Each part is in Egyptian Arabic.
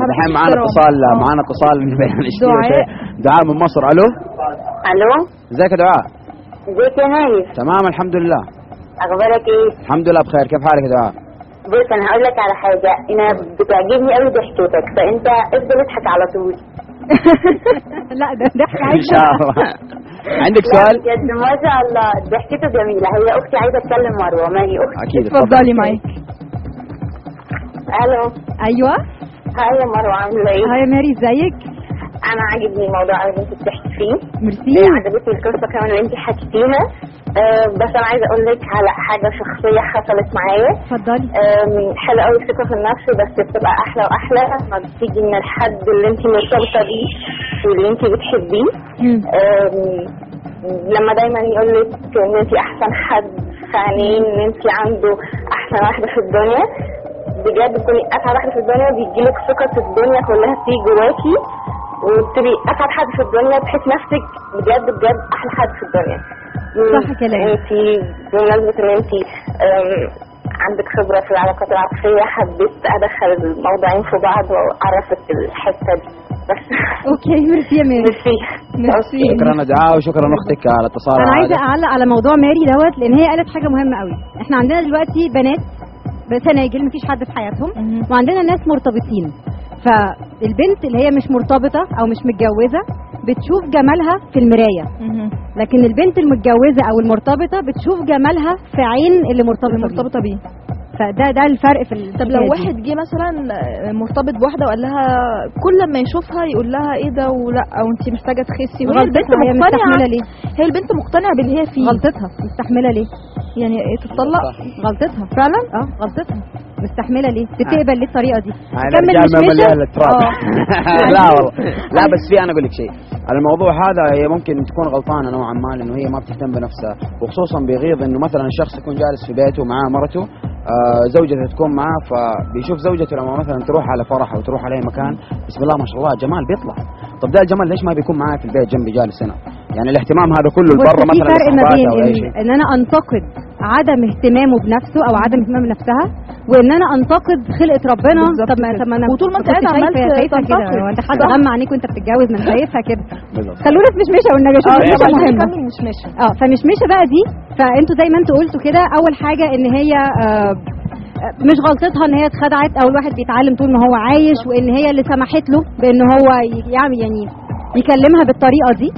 الحين معانا اتصال معانا اتصال بين اشتي دعاء. دعاء من مصر الو الو ازيك يا دعاء ازيك يا نايف تمام الحمد لله اخبارك ايه الحمد لله بخير كيف حالك يا دعاء بص انا هقول لك على حاجه انا بتعجبني قوي ضحكتك فانت افضل اضحك على طول لا ده ضحك ان شاء الله عندك لا سؤال بجد ما شاء الله ضحكته جميله هي اختي عايزه اتكلم مروه ما هي اختي اكيد اتفضلي معاك الو ايوه هاي يا مروه عامله ايه هاي يا ماري ازيك انا عاجبني الموضوع اللي انت بتحكي فيه ميرسي إيه، عجبتني القصه كمان اللي انت حكيتيها أه بس انا عايزه اقول لك على حاجه شخصيه حصلت معايا اتفضلي أم، حلو قوي الثقه في النفس بس بتبقى احلى واحلى لما بتيجي من الحد اللي انت مرتبطه بيه واللي انت بتحبيه مم. أم، لما دايما يقول لك ان انت احسن حد في عينيه ان انت عنده احسن واحده في الدنيا بجد بتكوني اسعد واحده في الدنيا بيجيلك ثقه الدنيا كلها تيجي جواكي وبتبقي اسعد حد في الدنيا تحس نفسك بجد بجد احلى حد في الدنيا صح كلامك. انت بمناسبه ان انت أم، عندك خبره في العلاقات العاطفيه حبيت ادخل الموضوعين في بعض واعرفك الحته دي بس اوكي ميرسي يا ماري ميرسي ميرسي شكرا يا دعاء وشكرا اختك على الاتصال انا عايزه هذا. اعلق على موضوع ماري دوت لان هي قالت حاجه مهمه قوي احنا عندنا دلوقتي بنات سناجل مفيش حد في حياتهم وعندنا ناس مرتبطين فالبنت اللي هي مش مرتبطه او مش متجوزه بتشوف جمالها في المرايه لكن البنت المتجوزه او المرتبطه بتشوف جمالها في عين اللي مرتبطه مرتبطه بيه فده ده الفرق في ال- طب لو دي. واحد جه مثلا مرتبط بواحده وقال لها كل لما يشوفها يقول لها ايه ده ولا او انت محتاجه تخسي وهي البنت غلطتها هي مستحمله مقتنعه ليه هي البنت مقتنعه باللي هي فيه غلطتها مستحمله ليه يعني ايه تتطلق غلطتها فعلا اه غلطتها مستحمله ليه تقبل ليه الطريقه دي انا تكمل رجال ما مشمشة؟ مليان التراب آه. لا والله لا بس في انا اقول لك شيء الموضوع هذا هي ممكن تكون غلطانه نوعا ما لانه هي ما بتهتم بنفسها وخصوصا بيغيظ انه مثلا الشخص يكون جالس في بيته معاه مرته آه زوجته تكون معاه فبيشوف زوجته لما مثلا تروح على فرح او تروح على اي مكان بسم الله ما شاء الله جمال بيطلع طب ده الجمال ليش ما بيكون معاه في البيت جنبي جالس هنا يعني الاهتمام هذا كله بص برا في مثلا فرق ما صحباتها بين او اي إن, شيء ان انا انتقد عدم اهتمامه بنفسه او عدم اهتمام بنفسها وان انا انتقد خلقه ربنا بالظبط طب ما كده. طب ما انا وطول ما انت كنت قاعد عمال شايفة- شايفها كده تنتقد. هو انت حد صح. غمى عينيك وانت بتتجوز ما انا شايفها كده بالضبط خلونا في مشمشه والنبي عشان اه مشمشة طبعا مهمه كمل مش ماشي اه فمشمشه بقى دي فانتوا زي ما انتوا قلتوا كده اول حاجه ان هي آه مش غلطتها ان هي اتخدعت او الواحد بيتعلم طول ما هو عايش وان هي اللي سمحت له بان هو ي- يعمل يعني يكلمها بالطريقه دي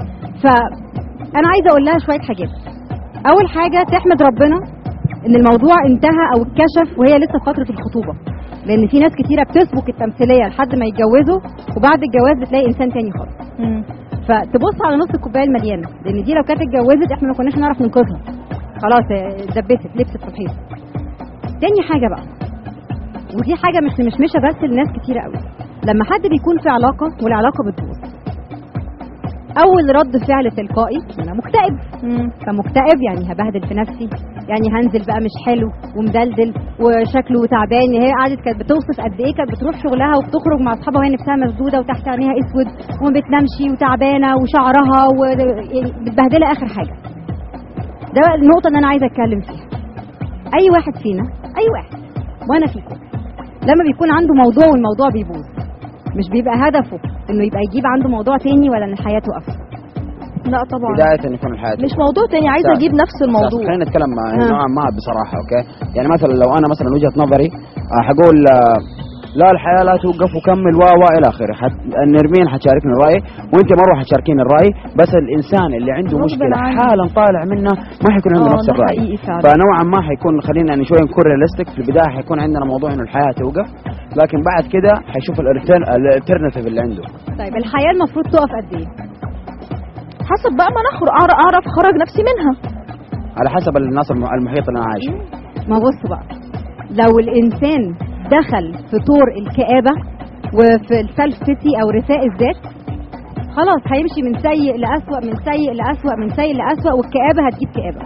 فانا عايزه اقول لها شويه حاجات اول حاجه تحمد ربنا ان الموضوع انتهى او اتكشف وهي لسه في فتره الخطوبه لان في ناس كتيره بتسبق التمثيليه لحد ما يتجوزوا وبعد الجواز بتلاقي انسان تاني خالص فتبص على نص الكوبايه المليانه لان دي لو كانت اتجوزت احنا ما كناش هنعرف ننقذها خلاص اه، اتدبست لبست في الحيط تاني حاجه بقى ودي حاجه مش مشمشه بس لناس كتيره قوي لما حد بيكون في علاقه والعلاقه بتبوظ اول رد فعل تلقائي انا مكتئب فمكتئب يعني هبهدل في نفسي يعني هنزل بقى مش حلو ومدلدل وشكله تعبان هي قعدت كانت بتوصف قد ايه كانت بتروح شغلها وبتخرج مع اصحابها وهي نفسها مسدوده وتحت عينيها اسود وما بتنامش وتعبانه وشعرها و... يعني متبهدله اخر حاجه ده بقى النقطه اللي انا عايزه اتكلم فيها اي واحد فينا اي واحد وانا فيكم لما بيكون عنده موضوع والموضوع بيبوظ مش بيبقى هدفه انه يبقى يجيب عنده موضوع تاني ولا ان حياته توقف لا طبعا بدايه ان يكون الحياه مش موضوع تاني عايزه اجيب نفس لا، الموضوع خلينا نتكلم ها. نوعا ما بصراحه اوكي يعني مثلا لو انا مثلا وجهه نظري آه، حقول آه، لا الحياه لا توقف وكمل و و الى اخره حت... نرمين حتشاركني الراي وانت مروه حتشاركين الراي بس الانسان اللي عنده غصب مشكله عنه. حالا طالع منه ما حيكون عنده اه نفس ده الراي حقيقي فعلا فنوعا ما حيكون خلينا يعني شويه نكون ريالستيك في البدايه حيكون عندنا موضوع انه الحياه توقف لكن بعد كده حيشوف الالترناتيف اللي عنده طيب الحياه المفروض تقف قد ايه حسب بقى ما نخرج اعرف اعرف اخرج نفسي منها على حسب الناس الم- المحيط اللي انا عايش فيه ما بص بقى لو الانسان دخل في طور الكآبة وفي السلف سيتي او رثاء الذات خلاص هيمشي من سيء لأسوأ من سيء لأسوأ من سيء لأسوأ والكآبة هتجيب كآبة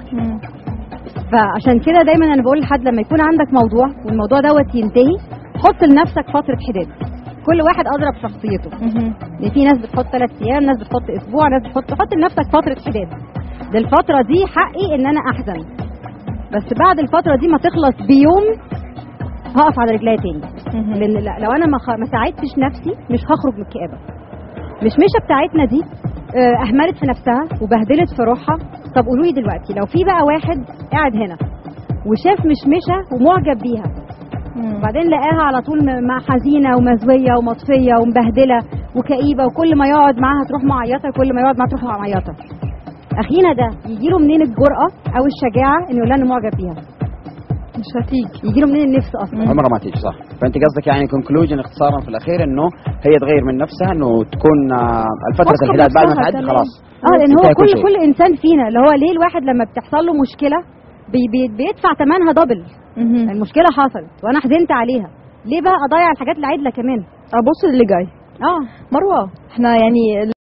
فعشان كده دايما انا بقول لحد لما يكون عندك موضوع والموضوع دوت ينتهي حط لنفسك فترة حداد كل واحد أدرى بشخصيته يعني في ناس بتحط ثلاث ايام ناس بتحط اسبوع ناس بتحط حط لنفسك فتره حداد للفتره دي حقي ان انا احزن بس بعد الفتره دي ما تخلص بيوم هقف على رجليا تاني مهم. لان لا- لو انا ما خ- ما ساعدتش نفسي مش هخرج من الكآبه مش مشة بتاعتنا دي آه، اهملت في نفسها وبهدلت في روحها طب قولوا لي دلوقتي لو في بقى واحد قاعد هنا وشاف مشمشه ومعجب بيها مم. وبعدين لقاها على طول م- مع حزينه ومزويه ومطفيه ومبهدله وكئيبه وكل ما يقعد معاها تروح معيطه كل ما يقعد معاها تروح معيطه اخينا ده يجي له منين الجرأه او الشجاعه انه يقول لها انه معجب بيها مش هتيجي يجي له منين النفس اصلا عمرها ما تيجي صح فانت قصدك يعني كونكلوجن اختصارا في الاخير انه هي تغير من نفسها انه تكون آه، الفتره واثقة الحداد بعد ما بنفسها تعدي كمان. خلاص اه لان هو انتهى كل شيء. كل انسان فينا اللي هو ليه الواحد لما بتحصل له مشكله بي بي بيدفع ثمنها دبل مهم. المشكله حصلت وانا حزنت عليها ليه بقى اضيع الحاجات العدله كمان ابص اللي جاي اه مروه احنا يعني